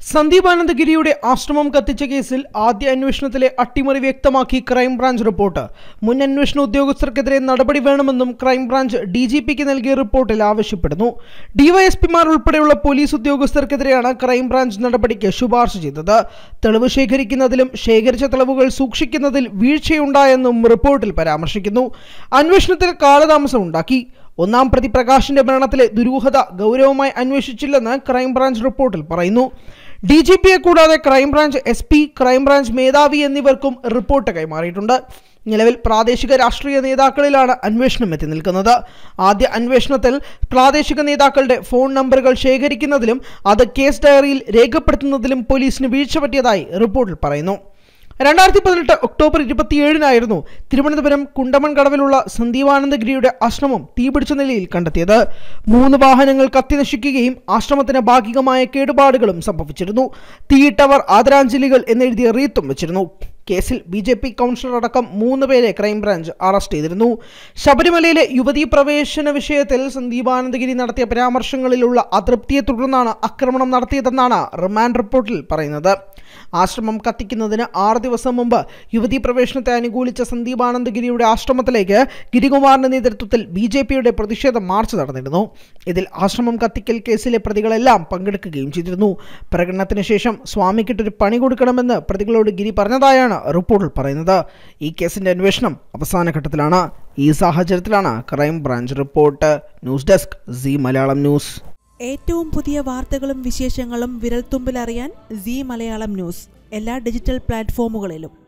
സന്ദീപ് ആനന്ദഗിരിയുടെ ആശ്രമം കത്തിച്ച കേസിൽ ആദ്യ അന്വേഷണത്തിലെ അട്ടിമറി വ്യക്തമാക്കി ക്രൈംബ്രാഞ്ച് റിപ്പോർട്ട് മുൻ അന്വേഷണ ഉദ്യോഗസ്ഥർക്കെതിരെ നടപടി വേണമെന്നും ക്രൈംബ്രാഞ്ച് ഡി ജി പിക്ക് നൽകിയ റിപ്പോർട്ടിൽ ആവശ്യപ്പെടുന്നു ഡിവൈഎസ്പിമാർ ഉൾപ്പെടെയുള്ള പോലീസ് ഉദ്യോഗസ്ഥർക്കെതിരെയാണ് ക്രൈംബ്രാഞ്ച് നടപടിക്ക് ശുപാർശ ചെയ്തത് തെളിവ് ശേഖരിക്കുന്നതിലും ശേഖരിച്ച തെളിവുകൾ സൂക്ഷിക്കുന്നതിൽ വീഴ്ചയുണ്ടായെന്നും റിപ്പോർട്ടിൽ പരാമർശിക്കുന്നു അന്വേഷണത്തിൽ കാലതാമസം ഉണ്ടാക്കി ഒന്നാം പ്രതി പ്രകാശിന്റെ മരണത്തിലെ ദുരൂഹത ഗൗരവമായി അന്വേഷിച്ചില്ലെന്ന് ക്രൈംബ്രാഞ്ച് റിപ്പോർട്ടിൽ പറയുന്നു ഡി ജി പിയെ കൂടാതെ ക്രൈംബ്രാഞ്ച് എസ് പി ക്രൈംബ്രാഞ്ച് മേധാവി എന്നിവർക്കും റിപ്പോർട്ട് കൈമാറിയിട്ടുണ്ട് നിലവിൽ പ്രാദേശിക രാഷ്ട്രീയ നേതാക്കളിലാണ് അന്വേഷണം എത്തി നിൽക്കുന്നത് ആദ്യ അന്വേഷണത്തിൽ പ്രാദേശിക നേതാക്കളുടെ ഫോൺ നമ്പറുകൾ ശേഖരിക്കുന്നതിലും അത് കേസ് ഡയറിയിൽ രേഖപ്പെടുത്തുന്നതിലും പോലീസിന് വീഴ്ച പറ്റിയതായി റിപ്പോർട്ടിൽ പറയുന്നു രണ്ടായിരത്തി പതിനെട്ട് ഒക്ടോബർ ഇരുപത്തിയേഴിനായിരുന്നു തിരുവനന്തപുരം കുണ്ടമൺ കടവിലുള്ള സന്ദീപാനന്ദഗിരിയുടെ ആശ്രമം തീപിടിച്ച നിലയിൽ കണ്ടെത്തിയത് മൂന്ന് വാഹനങ്ങൾ കത്തി നശിക്കുകയും ആശ്രമത്തിന് ഭാഗികമായ കേടുപാടുകളും സംഭവിച്ചിരുന്നു തീയിട്ടവർ ആദരാഞ്ജലികൾ എന്നെഴുതിയ റീത്തും വെച്ചിരുന്നു കേസിൽ ബി ജെ പി കൗൺസിലർ അടക്കം മൂന്ന് പേരെ ക്രൈംബ്രാഞ്ച് അറസ്റ്റ് ചെയ്തിരുന്നു ശബരിമലയിലെ യുവതീ പ്രവേശന വിഷയത്തിൽ സന്ദീപാനന്ദഗിരി നടത്തിയ പരാമർശങ്ങളിലുള്ള അതൃപ്തിയെ തുടർന്നാണ് ആക്രമണം നടത്തിയതെന്നാണ് റിമാൻഡ് റിപ്പോർട്ടിൽ പറയുന്നത് ആശ്രമം കത്തിക്കുന്നതിന് ആറ് ദിവസം മുമ്പ് യുവതീ പ്രവേശനത്തെ അനുകൂലിച്ച സന്ദീപാനന്ദഗിരിയുടെ ആശ്രമത്തിലേക്ക് ഗിരികുമാറിന്റെ നേതൃത്വത്തിൽ ബി ജെ പിയുടെ പ്രതിഷേധ മാർച്ച് നടന്നിരുന്നു ഇതിൽ ആശ്രമം കത്തിക്കൽ കേസിലെ പ്രതികളെല്ലാം പങ്കെടുക്കുകയും ചെയ്തിരുന്നു പ്രകടനത്തിന് ശേഷം സ്വാമിക്കിട്ടൊരു പണി കൊടുക്കണമെന്ന് പ്രതികളോട് ഗിരി പറഞ്ഞതായാണ് റിപ്പോർട്ടിൽ പറയുന്നത് ഈ കേസിന്റെ അന്വേഷണം അവസാന ഘട്ടത്തിലാണ് ഈ സാഹചര്യത്തിലാണ് crime branch report news desk C Malayalam news ഏറ്റവും പുതിയ വാർത്തകളും വിശേഷങ്ങളും വിരൽത്തുമ്പിലറിയാൻ സി മലയാളം ന്യൂസ് എല്ലാ ഡിജിറ്റൽ പ്ലാറ്റ്ഫോമുകളിലും